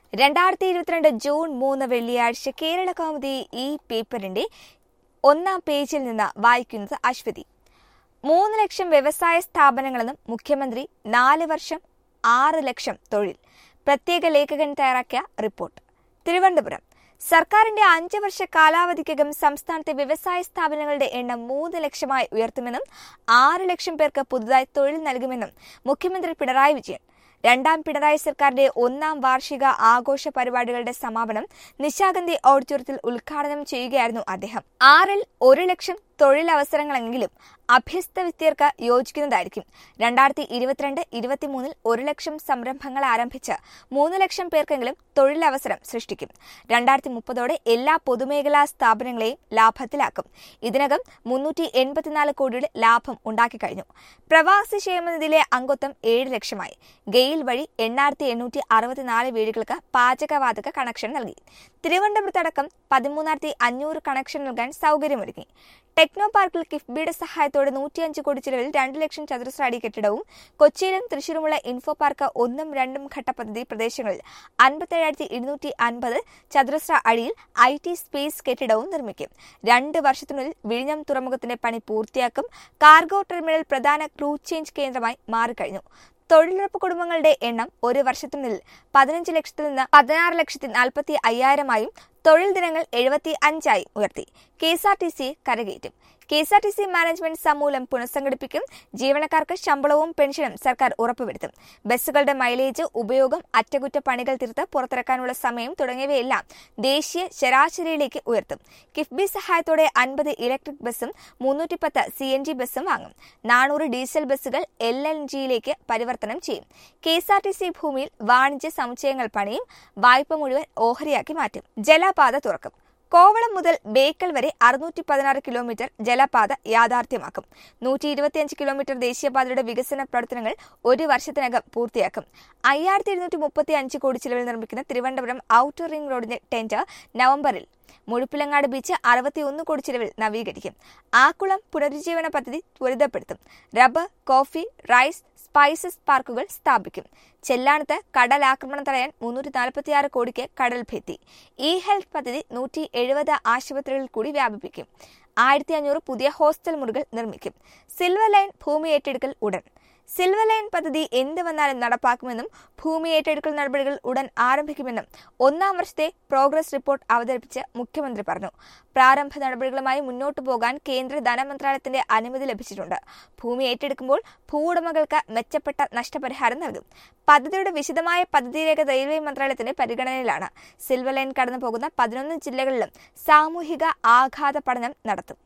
രണ്ടായിരത്തി ഇരുപത്തിരണ്ട് ജൂൺ മൂന്ന് വെള്ളിയാഴ്ച കേരള കൗമുദി ഈ പേപ്പറിന്റെ ഒന്നാം പേജിൽ നിന്ന് വായിക്കുന്നത് അശ്വതി മൂന്ന് ലക്ഷം വ്യവസായ സ്ഥാപനങ്ങളെന്നും മുഖ്യമന്ത്രി നാല് വർഷം ആറ് ലക്ഷം തൊഴിൽ പ്രത്യേക ലേഖകൻ തയ്യാറാക്കിയ റിപ്പോർട്ട് തിരുവനന്തപുരം സർക്കാരിന്റെ അഞ്ച് വർഷ കാലാവധിക്കകം സംസ്ഥാനത്തെ വ്യവസായ സ്ഥാപനങ്ങളുടെ എണ്ണം മൂന്ന് ലക്ഷമായി ഉയർത്തുമെന്നും ആറ് ലക്ഷം പേർക്ക് പുതുതായി തൊഴിൽ നൽകുമെന്നും മുഖ്യമന്ത്രി പിണറായി വിജയൻ രണ്ടാം പിണറായി സർക്കാരിന്റെ ഒന്നാം വാർഷിക ആഘോഷ പരിപാടികളുടെ സമാപനം നിശാഗന്ധി ഓഡിറ്റോറിയത്തിൽ ഉദ്ഘാടനം ചെയ്യുകയായിരുന്നു അദ്ദേഹം ആറിൽ ഒരു ലക്ഷം തൊഴിലവസരങ്ങളെങ്കിലും അഭ്യസ്ത വിദ്യർക്ക് യോജിക്കുന്നതായിരിക്കും രണ്ടായിരത്തി ഇരുപത്തിരണ്ട് ഇരുപത്തിമൂന്നിൽ ഒരു ലക്ഷം സംരംഭങ്ങൾ ആരംഭിച്ച് മൂന്ന് ലക്ഷം പേർക്കെങ്കിലും തൊഴിലവസരം സൃഷ്ടിക്കും രണ്ടായിരത്തി മുപ്പതോടെ എല്ലാ പൊതുമേഖലാ സ്ഥാപനങ്ങളെയും ലാഭത്തിലാക്കും ഇതിനകം മുന്നൂറ്റി എൺപത്തിനാല് കോടിയുടെ ലാഭം ഉണ്ടാക്കിക്കഴിഞ്ഞു പ്രവാസി ക്ഷേമനിധിയിലെ അംഗത്വം ഏഴ് ലക്ഷമായി ഗെയിൽ വഴി എണ്ണായിരത്തി എണ്ണൂറ്റി അറുപത്തിനാല് വീടുകൾക്ക് പാചകവാതക കണക്ഷൻ നൽകി തിരുവനന്തപുരത്തടക്കം പതിമൂന്നായിരത്തി അഞ്ഞൂറ് കണക്ഷൻ നൽകാൻ സൗകര്യമൊരുങ്ങി ടെക്നോ പാർക്കിൽ കിഫ്ബിയുടെ സഹായത്തോടെ നൂറ്റിയഞ്ച് കോടി ചിലവിൽ രണ്ട് ലക്ഷം ചതുരശ്ര അടി കെട്ടിടവും കൊച്ചിയിലും തൃശൂരുമുള്ള ഇൻഫോ പാർക്ക് ഒന്നും രണ്ടും ഘട്ട പദ്ധതി പ്രദേശങ്ങളിൽ അൻപത്തേഴായിരത്തി ഇരുന്നൂറ്റി അൻപത് ചതുരശ്ര അടിയിൽ ഐ ടി സ്പേസ് കെട്ടിടവും നിർമ്മിക്കും രണ്ട് വർഷത്തിനുള്ളിൽ വിഴിഞ്ഞം തുറമുഖത്തിന്റെ പണി പൂർത്തിയാക്കും കാർഗോ ടെർമിനൽ പ്രധാന ക്രൂ ചേഞ്ച് കേന്ദ്രമായി മാറിക്കഴിഞ്ഞു തൊഴിലുറപ്പ് കുടുംബങ്ങളുടെ എണ്ണം ഒരു വർഷത്തിനുള്ളിൽ പതിനഞ്ച് ലക്ഷത്തിൽ നിന്ന് പതിനാറ് ലക്ഷത്തി നാൽപ്പത്തി അയ്യായിരമായും തൊഴിൽ ദിനങ്ങൾ എഴുപത്തി അഞ്ചായി ഉയർത്തി K S R T C കരകയറ്റും K S R T C management സമൂലം പുനഃസംഘടിപ്പിക്കും ജീവനക്കാർക്ക് ശമ്പളവും പെൻഷനും സർക്കാർ ഉറപ്പുവരുത്തും ബസ്സുകളുടെ മൈലേജ് ഉപയോഗം അറ്റകുറ്റപ്പണികൾ തീർത്ത് പുറത്തിറക്കാനുള്ള സമയം തുടങ്ങിയവയെല്ലാം ദേശീയ ശരാശരിയിലേക്ക് ഉയർത്തും കിഫ്ബി സഹായത്തോടെ അൻപത് ഇലക്ട്രിക് ബസ്സും മുന്നൂറ്റി പത്ത് സി എൻ ജി ബസ്സും വാങ്ങും നാനൂറ് ഡീസൽ ബസ്സുകൾ എൽ എൻ ജിയിലേക്ക് പരിവർത്തനം ചെയ്യും K S R T C ഭൂമിയിൽ വാണിജ്യ സമുച്ചയങ്ങൾ പണിയും വായ്പ മുഴുവൻ ഓഹരിയാക്കി മാറ്റും ജലപാത തുറക്കും കോവളം മുതൽ ബേക്കൽ വരെ അറുന്നൂറ്റി പതിനാറ് കിലോമീറ്റർ ജലപാത യാഥാർത്ഥ്യമാക്കും നൂറ്റി ഇരുപത്തിയഞ്ച് കിലോമീറ്റർ ദേശീയപാതയുടെ വികസന പ്രവർത്തനങ്ങൾ ഒരു വർഷത്തിനകം പൂർത്തിയാക്കും അയ്യായിരത്തി ഇരുന്നൂറ്റി മുപ്പത്തി അഞ്ച് കോടി ചിലവിൽ നിർമ്മിക്കുന്ന തിരുവനന്തപുരം ഔട്ടർ റിംഗ് റോഡിന്റെ ടെൻഡർ നവംബറിൽ മുഴുപ്പിലങ്ങാട് ബീച്ച് അറുപത്തിയൊന്ന് കോടി ചിലവിൽ നവീകരിക്കും ആക്കുളം പുനരുജ്ജീവന പദ്ധതി ത്വരിതപ്പെടുത്തും റബ്ബർ കോഫി റൈസ് സ്പൈസസ് പാർക്കുകൾ സ്ഥാപിക്കും ചെല്ലാണത്ത് കടലാക്രമണം തടയാൻ മുന്നൂറ്റി നാൽപ്പത്തിയാറ് കോടിക്ക് കടൽ ഭിത്തി ഇ ഹെൽത്ത് പദ്ധതി നൂറ്റി എഴുപത് ആശുപത്രികളിൽ കൂടി വ്യാപിപ്പിക്കും ആയിരത്തി അഞ്ഞൂറ് പുതിയ ഹോസ്റ്റൽ മുറികൾ നിർമ്മിക്കും സിൽവർ ലൈൻ ഭൂമി ഏറ്റെടുക്കൽ ഉടൻ സിൽവർ ലൈൻ പദ്ധതി എന്ത് വന്നാലും നടപ്പാക്കുമെന്നും ഭൂമി ഏറ്റെടുക്കൽ നടപടികൾ ഉടൻ ആരംഭിക്കുമെന്നും ഒന്നാം വർഷത്തെ പ്രോഗ്രസ് റിപ്പോർട്ട് അവതരിപ്പിച്ച് മുഖ്യമന്ത്രി പറഞ്ഞു പ്രാരംഭ നടപടികളുമായി മുന്നോട്ടു പോകാൻ കേന്ദ്ര ധനമന്ത്രാലയത്തിന്റെ അനുമതി ലഭിച്ചിട്ടുണ്ട് ഭൂമി ഏറ്റെടുക്കുമ്പോൾ ഭൂവുടമകൾക്ക് മെച്ചപ്പെട്ട നഷ്ടപരിഹാരം നൽകും പദ്ധതിയുടെ വിശദമായ പദ്ധതിരേഖ റെയിൽവേ മന്ത്രാലയത്തിന്റെ പരിഗണനയിലാണ് സിൽവർ ലൈൻ കടന്നു പോകുന്ന പതിനൊന്ന് ജില്ലകളിലും സാമൂഹിക ആഘാത പഠനം നടത്തും